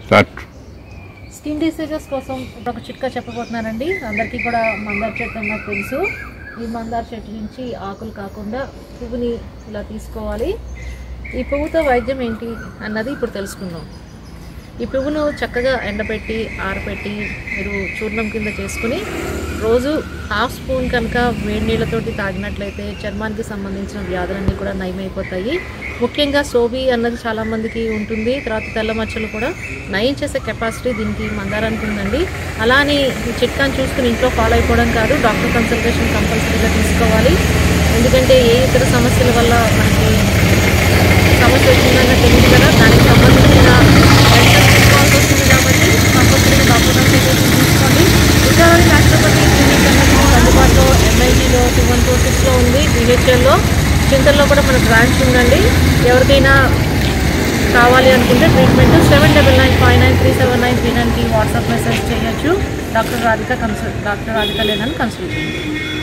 start skin diseases కోసం ఇప్పుడు ఒక చిట్కా చెప్పబోతున్నానండి అందరికీ కూడా మందార చెట్టు అని నాకు తెలుసు ఈ మందార చెట్టు నుంచి ఆకులు కాకుండా పువ్వుని ఇలా తీసుకోవాలి ఈ పువ్వుతో వైద్యం ఏంటి అన్నది ఇప్పుడు తెలుసుకుందాం ఈ పువ్వును చక్కగా ఎండబెట్టి ఆరబెట్టి మీరు చూర్ణం కింద చేసుకుని రోజు హాఫ్ స్పూన్ కనుక వేడి నీళ్ళతోటి తాగినట్లయితే చర్మానికి సంబంధించిన వ్యాధులన్నీ కూడా నయమైపోతాయి ముఖ్యంగా సోబి అన్నది చాలామందికి ఉంటుంది తర్వాత తెల్ల మచ్చలు కూడా నయం చేసే కెపాసిటీ దీనికి మందారానికి ఉందండి అలా అని ఈ చిట్కాని చూసుకుని ఇంట్లో ఫాలో అయిపోవడం కాదు డాక్టర్ కన్సల్టేషన్ కంపల్సరీగా తీసుకోవాలి ఎందుకంటే ఏ ఇతర సమస్యల వల్ల మనకి సమస్య వచ్చిందన్న తెలియదు కదా దానికి సంబంధించిన మెడిసిన్స్ తీసుకోవాల్సి వస్తుంది కాబట్టి కంపల్సరీగా డాక్టర్ కన్సల్టేషన్ తీసుకోండి విజయవాడ రాష్ట్రపతి క్లినిక్ అన్నది అందుబాటులో ఎంఐజీలో టూ వన్ ఫోర్ సిక్స్లో ఉంది బిహెచ్ఎల్లో చింతల్లో కూడా మన బ్రాంచ్ ఉందండి ఎవరికైనా కావాలి అనుకుంటే treatment seven double nine five nine three seven nine three నైన్కి వాట్సాప్ మెసేజ్ చేయొచ్చు doctor Radhika consult doctor Radhika లేనని కన్సల్ట్ చేయండి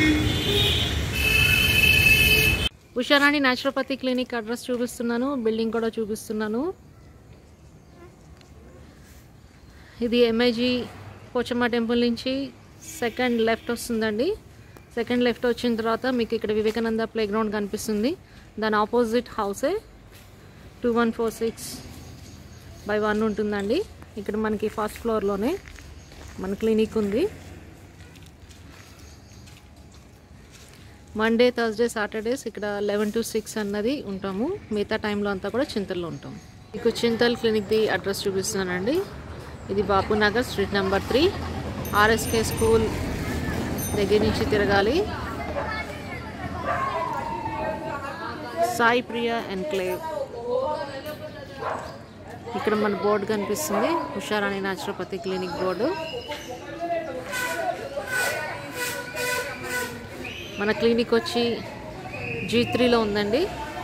ఉషారాణి న్యాచురోపతి క్లినిక్ అడ్రస్ చూపిస్తున్నాను బిల్డింగ్ కూడా చూపిస్తున్నాను ఇది ఎంఐజీ పోచమ్మ టెంపుల్ నుంచి సెకండ్ లెఫ్ట్ వస్తుందండి సెకండ్ లెఫ్ట్ వచ్చిన తర్వాత మీకు ఇక్కడ వివేకానంద ప్లే గ్రౌండ్ కనిపిస్తుంది దాని ఆపోజిట్ హౌసే two one four six by one ఉంటుందండి ఇక్కడ మనకి ఫస్ట్ ఫ్లోర్లోనే మన క్లినిక్ ఉంది మండే థర్స్డే సాటర్డేస్ ఇక్కడ లెవెన్ టు సిక్స్ అన్నది ఉంటాము మిగతా టైంలో అంతా కూడా చింతల్లో ఉంటాం మీకు చింతల్ క్లినిక్ది అడ్రస్ చూపిస్తున్నానండి ఇది Bapu Nagar street number three RSK school దగ్గర నుంచి తిరగాలి సాయి ప్రియ ఎన్క్లేవ్ ఇక్కడ మన బోర్డు కనిపిస్తుంది హుషారాణి న్యాచురోపతి క్లినిక్ బోర్డు మన క్లినిక్ వచ్చి జీ త్రీలో ఉందండి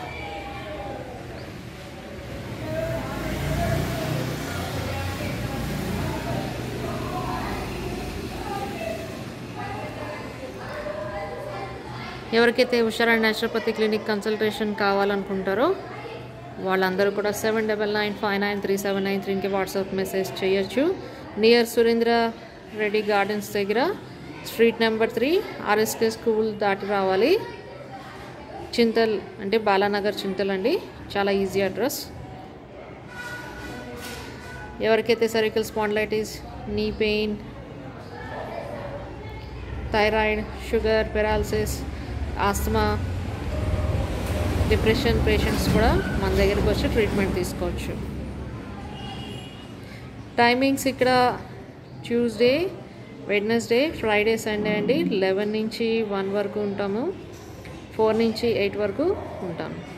ఎవరికైతే హుషారాణి న్యాచురోపతి క్లినిక్ కన్సల్టేషన్ కావాలనుకుంటారో వాళ్ళందరూ కూడా seven double nine five nine three seven nine త్రీకి వాట్సాప్ మెసేజ్ చేయొచ్చు నియర్ సురేంద్ర రెడ్డి గార్డెన్స్ దగ్గర street number three RSK school దాటి రావాలి చింతల్ అంటే బాలానగర్ చింతల్ అండి చాలా ఈజీ అడ్రస్ ఎవరికైతే cervical spondylitis knee pain thyroid sugar paralysis asthma depression patients కూడా మన దగ్గరికి వచ్చి ట్రీట్మెంట్ తీసుకోవచ్చు టైమింగ్స్ ఇక్కడ ట్యూస్డే వెడ్నెస్డే ఫ్రైడే సండే అండి లెవెన్ నుంచి వన్ వరకు ఉంటాము ఫోర్ నుంచి ఎయిట్ వరకు ఉంటాము